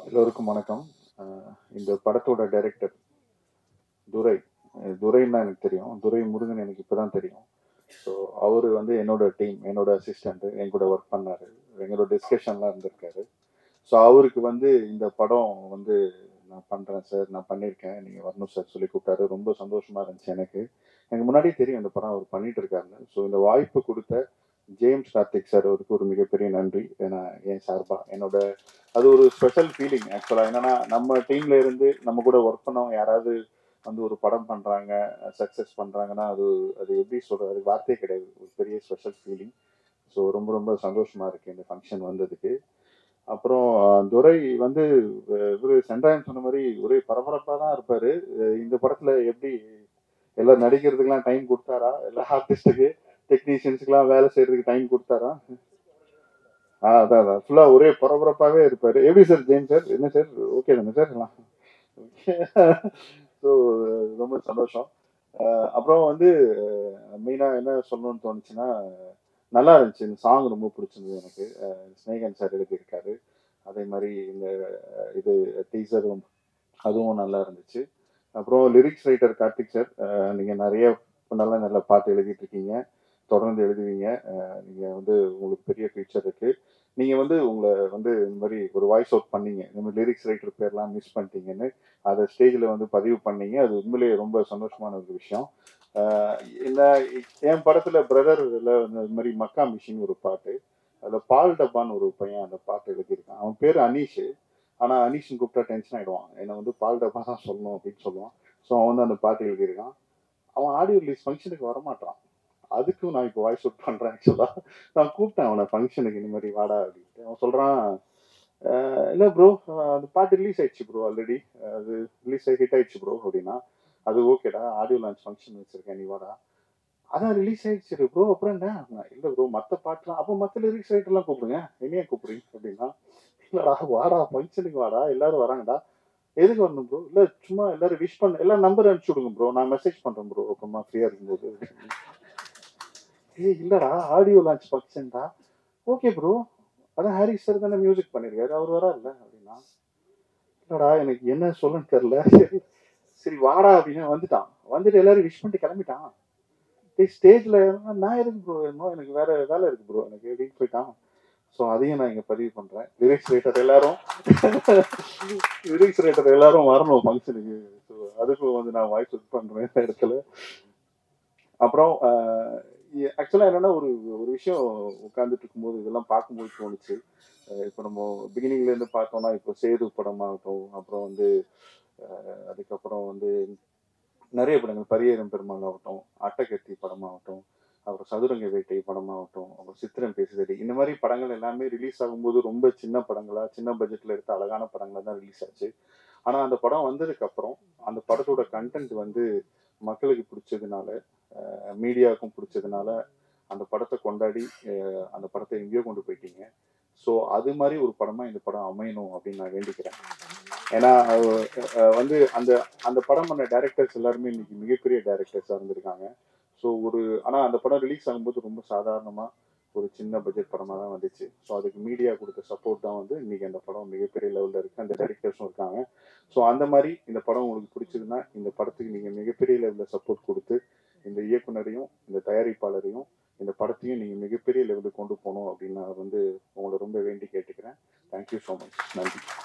எல்லோருக்கும் வணக்கம் அஹ் இந்த படத்தோட டைரக்டர் துரை அஹ் துரைன்னா எனக்கு தெரியும் துரை முருகன் எனக்கு இப்பதான் தெரியும் ஸோ அவர் வந்து என்னோட டீம் என்னோட அசிஸ்டண்ட் என் கூட ஒர்க் பண்ணாரு எங்களோட டிஸ்கஷன்லாம் இருந்திருக்காரு ஸோ அவருக்கு வந்து இந்த படம் வந்து நான் பண்றேன் சார் நான் பண்ணியிருக்கேன் நீங்க வரணும் சார் சொல்லி கூப்பிட்டாரு ரொம்ப சந்தோஷமா இருந்துச்சு எனக்கு எனக்கு முன்னாடியே தெரியும் இந்த படம் அவர் பண்ணிட்டு இருக்காருன்னு ஸோ இந்த வாய்ப்பு கொடுத்த ஜேம்ஸ் கார்த்திக் சார் அவருக்கு ஒரு மிகப்பெரிய நன்றி ஏன்னா என் சார்பா என்னோட அது ஒரு ஸ்பெஷல் ஃபீலிங் ஆக்சுவலாக என்னன்னா நம்ம டீம்ல இருந்து நம்ம கூட ஒர்க் பண்ணவங்க யாராவது வந்து ஒரு படம் பண்றாங்க சக்ஸஸ் பண்றாங்கன்னா அது அது எப்படி சொல்றது அது வார்த்தையே கிடையாது ஒரு பெரிய ஸ்பெஷல் ஃபீலிங் ஸோ ரொம்ப ரொம்ப சந்தோஷமா இருக்கு இந்த ஃபங்க்ஷன் வந்ததுக்கு அப்புறம் அஹ், துரை வந்து அஹ், இவரு சென்றாயன் சொன்ன மாதிரி ஒரே பரபரப்பாக தான் இருப்பாரு அஹ், இந்த படத்துல எப்படி எல்லாம் நடிக்கிறதுக்கெல்லாம் டைம் கொடுத்தாரா எல்லா ஆர்டிஸ்ட்டுக்கு டெக்னீஷியன்ஸுக்கெல்லாம் வேலை செய்யறதுக்கு டைம் கொடுத்தாரா ஆ அதான் அதான் ஃபுல்லாக ஒரே பரபரப்பாகவே இருப்பார் எப்படி சார் ஜெயின் சார் என்ன சார் ஓகே தானே சார் எல்லாம் ஸோ ரொம்ப சந்தோஷம் அஹ் அப்புறம் வந்து மெயினாக என்ன சொல்லணும்னு தோணுச்சுன்னா நல்லா இருந்துச்சு இந்த சாங் ரொம்ப பிடிச்சிருந்தது எனக்கு அஹ் ஸ்னேகன் சார் எழுதியிருக்காரு அதே மாதிரி இந்த அஹ், இது டீசரும் அதுவும் நல்லா இருந்துச்சு அப்புறம் லிரிக்ஸ் ரைட்டர் கார்த்திக் சார் நீங்கள் நிறைய நல்ல நல்ல பாட்டு எழுதிட்டு இருக்கீங்க தொடர்ந்து எழுதுவீங்க அஹ், நீங்க வந்து உங்களுக்கு பெரிய ஃபியூச்சர் இருக்கு நீங்க வந்து உங்களை வந்து இந்த மாதிரி ஒரு வாய்ஸ் அவுட் பண்ணீங்க இந்த மாதிரி லிரிக்ஸ் ரைட்டர் பேர்லாம் மிஸ் பண்ணிட்டீங்கன்னு அதை ஸ்டேஜில் வந்து பதிவு பண்ணீங்க அது உண்மையிலேயே ரொம்ப சந்தோஷமான ஒரு விஷயம் அஹ், இந்த என் படத்துல பிரதர்ல இந்த மாதிரி மக்கா மிஷின் ஒரு பாட்டு அதுல பால் டப்பான்னு ஒரு பையன் அந்த பாட்டு எழுதியிருக்கான் அவன் பேர் அனீஷ் ஆனா அனீஷ்னு கூப்பிட்டா டென்ஷன் ஆயிடுவான் என்னை வந்து பால் டப்பா தான் சொல்லணும் அப்படின்னு சொல்லுவான் ஸோ அவன் வந்து அந்த பாட்டு எழுதியிருக்கான் அவன் ஆடியோ ரிலீஸ் ஃபங்க்ஷனுக்கு வரமாட்டான் அதுக்கும் நான் இப்போ வாய்ஸ் அவுட் பண்றேன் ஆக்சுவலா நான் கூப்பிட்டேன் அவனை ஃபங்க்ஷனுக்கு இந்த மாதிரி வாடா அப்படின்ட்டு அவன் சொல்றான் "அஹ் இல்ல ப்ரோ அந்த பாட்டு ரிலீஸ் ஆயிடுச்சு ப்ரோ ஆல்ரெடி அது ரிலீஸ் ஆகி ஹிட் ஆயிடுச்சு ப்ரோ அப்படின்னா அது ஓகேடா ஆடியோ லான்ச் ஃபங்க்ஷன் வச்சிருக்கேன் நீ வாடா அதான் ரிலீஸ் ஆயிடுச்சு ப்ரோ அப்புறம் என்ன நான், இல்ல ப்ரோ மத்த பாட்டுலாம் அப்போ மத்த லிரிக்ஸ் ரைட்டர்லாம் கூப்பிடுங்க என்னைய கூப்பிடுறீங்க அப்படின்னா இல்லடா வாடா ஃபங்க்ஷனுக்கு வாடா எல்லாரும் வராங்கடா எதுக்கு வரணும் ப்ரோ இல்ல சும்மா எல்லாரும் விஷ் பண்ண எல்லாம் நம்பர் அனுப்பிச்சு விடுங்க ப்ரோ நான் மெசேஜ் பண்றேன் ப்ரோ அப்புறமா ஃப்ரீயா இருக்கும்போது ஏய் இல்லடா ஆடியோ லான்ச் ஃபங்க்ஷன்டா ஓகே ப்ரோ அதான் ஹாரிஸ் சார் தானே மியூசிக் பண்ணிருக்காரு அவர் வரல அப்படின்னா இல்லடா எனக்கு என்ன சொல்லணும்னு தெரியல சரி சரி வாடா அப்படின்னு வந்துட்டான் வந்துட்டு எல்லாரும் விஷ் பண்ணிட்டு கிளம்பிட்டான் டேய் ஸ்டேஜ்ல நான் எதுக்கு ப்ரோ வேணும் எனக்கு வேற வேலை இருக்கு ப்ரோ எனக்கு அப்படின்னு போயிட்டான் ஸோ அதையும் நான் இங்க பதிவு பண்றேன் லிரிக்ஸ் ரைட்டர் எல்லாரும் லிரிக்ஸ் ரைட்டர் எல்லாரும் வரணும் ஃபங்க்ஷனுக்கு ஸோ அதுக்கும் வந்து நான் வாய்ஸ் ஒர்க் பண்றேன் இந்த இடத்துல அப்புறம் ஆக்சுவலாக என்னன்னா ஒரு ஒரு விஷயம் உட்காந்துட்டு இருக்கும்போது இதெல்லாம் பார்க்கும்போது தோணுச்சு அஹ் இப்போ நம்ம பிகினிங்ல இருந்து பார்த்தோம்னா இப்போ சேது படமாகட்டும் அப்புறம் வந்து அஹ் அதுக்கப்புறம் வந்து நிறைய படங்கள் பரியேறும் பெருமாள் ஆகட்டும் அட்டகத்தி படமாகட்டும் அப்புறம் சதுரங்க வேட்டை படமாகட்டும் அப்புறம் சித்திரம் பேசுதடி இந்த மாதிரி படங்கள் எல்லாமே ரிலீஸ் ஆகும்போது ரொம்ப சின்ன படங்களா சின்ன பட்ஜெட்ல எடுத்த அழகான படங்களா தான் ரிலீஸ் ஆச்சு ஆனா அந்த படம் வந்ததுக்கு அப்புறம் அந்த படத்தோட கண்டென்ட் வந்து மக்களுக்கு பிடிச்சதுனால மீடியாவுக்கும் பிடிச்சதுனால அந்த படத்தை கொண்டாடி அஹ், அந்த படத்தை எங்கேயோ கொண்டு போயிட்டீங்க ஸோ அது மாதிரி ஒரு படமா இந்த படம் அமையணும் அப்படின்னு நான் வேண்டிக்கிறேன் ஏன்னா அஹ், அஹ், வந்து அந்த அந்த படம் பண்ண டேரக்டர்ஸ் எல்லாருமே இன்னைக்கு மிகப்பெரிய டேரக்டர்ஸாக இருந்திருக்காங்க ஸோ ஒரு ஆனால் அந்த படம் ரிலீஸ் ஆகும்போது ரொம்ப சாதாரணமாக ஒரு சின்ன பட்ஜெட் படமாக தான் வந்துச்சு ஸோ அதுக்கு மீடியா கொடுத்த சப்போர்ட் தான் வந்து இன்னைக்கு அந்த படம் மிகப்பெரிய லெவலில் இருக்கு அந்த டேரக்டர்ஸும் இருக்காங்க ஸோ அந்த மாதிரி இந்த படம் உங்களுக்கு பிடிச்சதுன்னா இந்த படத்துக்கு நீங்கள் மிகப்பெரிய லெவலில் சப்போர்ட் கொடுத்து இந்த இயக்குனரையும் இந்த தயாரிப்பாளரையும் இந்த படத்தையும் நீங்கள் மிகப்பெரிய லெவலுக்கு கொண்டு போகணும் அப்படின்னு நான் வந்து உங்களை ரொம்ப வேண்டி கேட்டுக்கிறேன் தேங்க்யூ ஸோ மச் நன்றி